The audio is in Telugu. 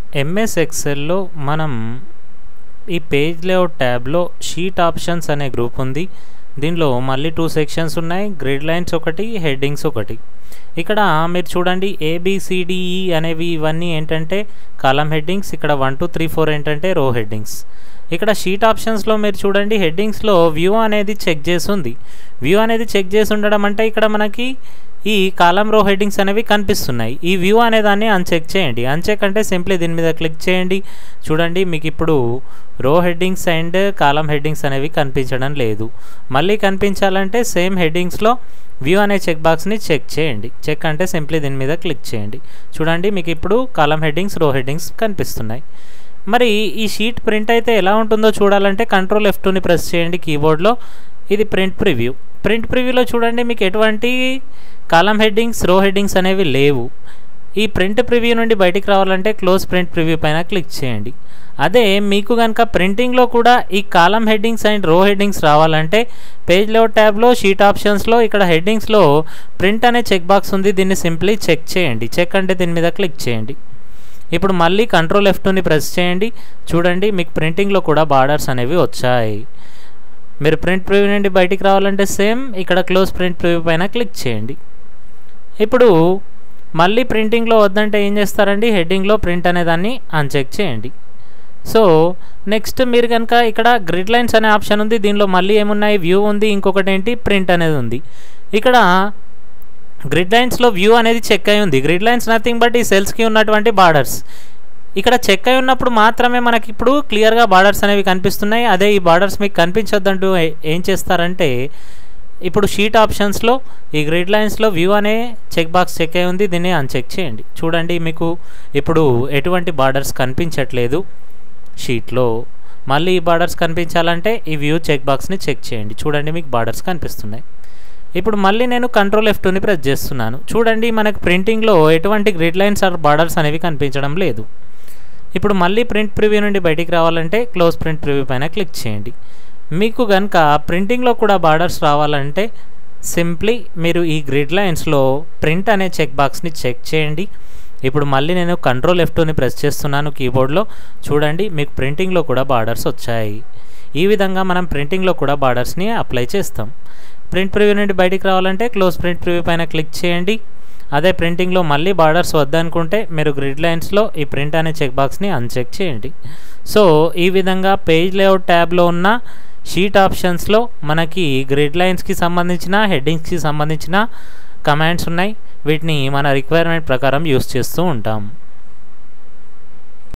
ఎంఎస్ ఎక్సెల్లో మనం ఈ పేజ్ లేఅవుట్ ట్యాబ్లో షీట్ ఆప్షన్స్ అనే గ్రూప్ ఉంది దీనిలో మళ్ళీ టూ సెక్షన్స్ ఉన్నాయి గ్రిడ్ లైన్స్ ఒకటి హెడ్డింగ్స్ ఒకటి ఇక్కడ మీరు చూడండి ఏబిసిడిఈ అనేవి ఇవన్నీ ఏంటంటే కాలం హెడ్డింగ్స్ ఇక్కడ వన్ టూ త్రీ ఫోర్ ఏంటంటే రో హెడ్డింగ్స్ ఇక్కడ షీట్ ఆప్షన్స్లో మీరు చూడండి హెడ్డింగ్స్లో వ్యూ అనేది చెక్ చేసి ఉంది వ్యూ అనేది చెక్ చేసి ఉండడం అంటే ఇక్కడ మనకి ఈ కాలం రో హెడ్డింగ్స్ అనేవి కనిపిస్తున్నాయి ఈ వ్యూ అనే దాన్ని అన్చెక్ చేయండి అన్చెక్ అంటే సింప్లీ దీని మీద క్లిక్ చేయండి చూడండి మీకు ఇప్పుడు రో హెడ్డింగ్స్ అండ్ కాలం హెడ్డింగ్స్ అనేవి కనిపించడం లేదు మళ్ళీ కనిపించాలంటే సేమ్ హెడ్డింగ్స్లో వ్యూ అనే చెక్ బాక్స్ని చెక్ చేయండి చెక్ అంటే సింప్లీ దీని మీద క్లిక్ చేయండి చూడండి మీకు ఇప్పుడు కాలం హెడ్డింగ్స్ రో హెడ్డింగ్స్ కనిపిస్తున్నాయి మరి ఈ షీట్ ప్రింట్ అయితే ఎలా ఉంటుందో చూడాలంటే కంట్రోల్ ఎఫ్ టూని ప్రెస్ చేయండి కీబోర్డ్లో ఇది ప్రింట్ ప్రివ్యూ ప్రింట్ ప్రివ్యూలో చూడండి మీకు ఎటువంటి కాలం హెడ్డింగ్స్ రో హెడ్డింగ్స్ అనేవి లేవు ఈ ప్రింట్ ప్రివ్యూ నుండి బయటికి రావాలంటే క్లోజ్ ప్రింట్ ప్రివ్యూ పైన క్లిక్ చేయండి అదే మీకు కనుక ప్రింటింగ్లో కూడా ఈ column headings and row headings రావాలంటే పేజ్ లేఅవుట్ ట్యాబ్లో షీట్ ఆప్షన్స్లో ఇక్కడ హెడ్డింగ్స్లో ప్రింట్ అనే చెక్ బాక్స్ ఉంది దీన్ని సింప్లీ చెక్ చేయండి చెక్ అంటే దీని మీద క్లిక్ చేయండి ఇప్పుడు మళ్ళీ కంట్రోల్ ఎఫ్ టూని ప్రెస్ చేయండి చూడండి మీకు ప్రింటింగ్లో కూడా బార్డర్స్ అనేవి వచ్చాయి మీరు ప్రింట్ ప్రివ్యూ నుండి బయటికి రావాలంటే సేమ్ ఇక్కడ క్లోజ్ ప్రింట్ ప్రివ్యూ పైన క్లిక్ చేయండి ఇప్పుడు మళ్ళీ ప్రింటింగ్లో వద్దంటే ఏం చేస్తారండి హెడ్డింగ్లో ప్రింట్ అనే దాన్ని అన్చెక్ చేయండి సో నెక్స్ట్ మీరు కనుక ఇక్కడ గ్రిడ్ లైన్స్ అనే ఆప్షన్ ఉంది దీనిలో మళ్ళీ ఏమున్నాయి వ్యూ ఉంది ఇంకొకటి ఏంటి ప్రింట్ అనేది ఉంది ఇక్కడ గ్రిడ్ లైన్స్లో వ్యూ అనేది చెక్ అయి ఉంది గ్రిడ్ లైన్స్ నథింగ్ బట్ ఈ సెల్స్కి ఉన్నటువంటి బార్డర్స్ ఇక్కడ చెక్ అయి ఉన్నప్పుడు మాత్రమే మనకి ఇప్పుడు క్లియర్గా బార్డర్స్ అనేవి కనిపిస్తున్నాయి అదే ఈ బార్డర్స్ మీకు కనిపించొద్దంటూ ఏం చేస్తారంటే ఇప్పుడు షీట్ ఆప్షన్స్లో ఈ గ్రిడ్ లైన్స్లో వ్యూ అనే చెక్ బాక్స్ చెక్ అయి ఉంది దీన్ని అన్చెక్ చేయండి చూడండి మీకు ఇప్పుడు ఎటువంటి బార్డర్స్ కనిపించట్లేదు షీట్లో మళ్ళీ ఈ బార్డర్స్ కనిపించాలంటే ఈ వ్యూ చెక్ బాక్స్ని చెక్ చేయండి చూడండి మీకు బార్డర్స్ కనిపిస్తున్నాయి ఇప్పుడు మళ్ళీ నేను కంట్రోల్ ఎఫ్ టూని ప్రెస్ చేస్తున్నాను చూడండి మనకు ప్రింటింగ్లో ఎటువంటి గ్రిడ్ లైన్స్ ఆర్ బార్డర్స్ అనేవి కనిపించడం లేదు ఇప్పుడు మళ్ళీ ప్రింట్ ప్రివ్యూ నుండి బయటికి రావాలంటే క్లోజ్ ప్రింట్ ప్రివ్యూ పైన క్లిక్ చేయండి మీకు కనుక ప్రింటింగ్లో కూడా బార్డర్స్ రావాలంటే సింప్లీ మీరు ఈ గ్రిడ్ లైన్స్లో ప్రింట్ అనే చెక్ బాక్స్ని చెక్ చేయండి ఇప్పుడు మళ్ళీ నేను కంట్రోల్ ఎఫ్ టూని ప్రెస్ చేస్తున్నాను కీబోర్డ్లో చూడండి మీకు ప్రింటింగ్లో కూడా బార్డర్స్ వచ్చాయి ఈ విధంగా మనం ప్రింటింగ్లో కూడా బార్డర్స్ని అప్లై చేస్తాం ప్రింట్ ప్రివ్యూ నుండి బయటికి రావాలంటే క్లోజ్ ప్రింట్ ప్రివ్యూ పైన క్లిక్ చేయండి అదే ప్రింటింగ్లో మళ్ళీ బార్డర్స్ వద్దనుకుంటే మీరు గ్రిడ్ లైన్స్లో ఈ ప్రింట్ అనే చెక్ బాక్స్ని అన్చెక్ చేయండి సో ఈ విధంగా పేజ్ లేఅవుట్ ట్యాబ్లో ఉన్న షీట్ ఆప్షన్స్లో మనకి గ్రిడ్ లైన్స్కి సంబంధించిన హెడ్డింగ్స్కి సంబంధించిన కమాండ్స్ ఉన్నాయి వీటిని మన రిక్వైర్మెంట్ ప్రకారం యూస్ చేస్తూ ఉంటాం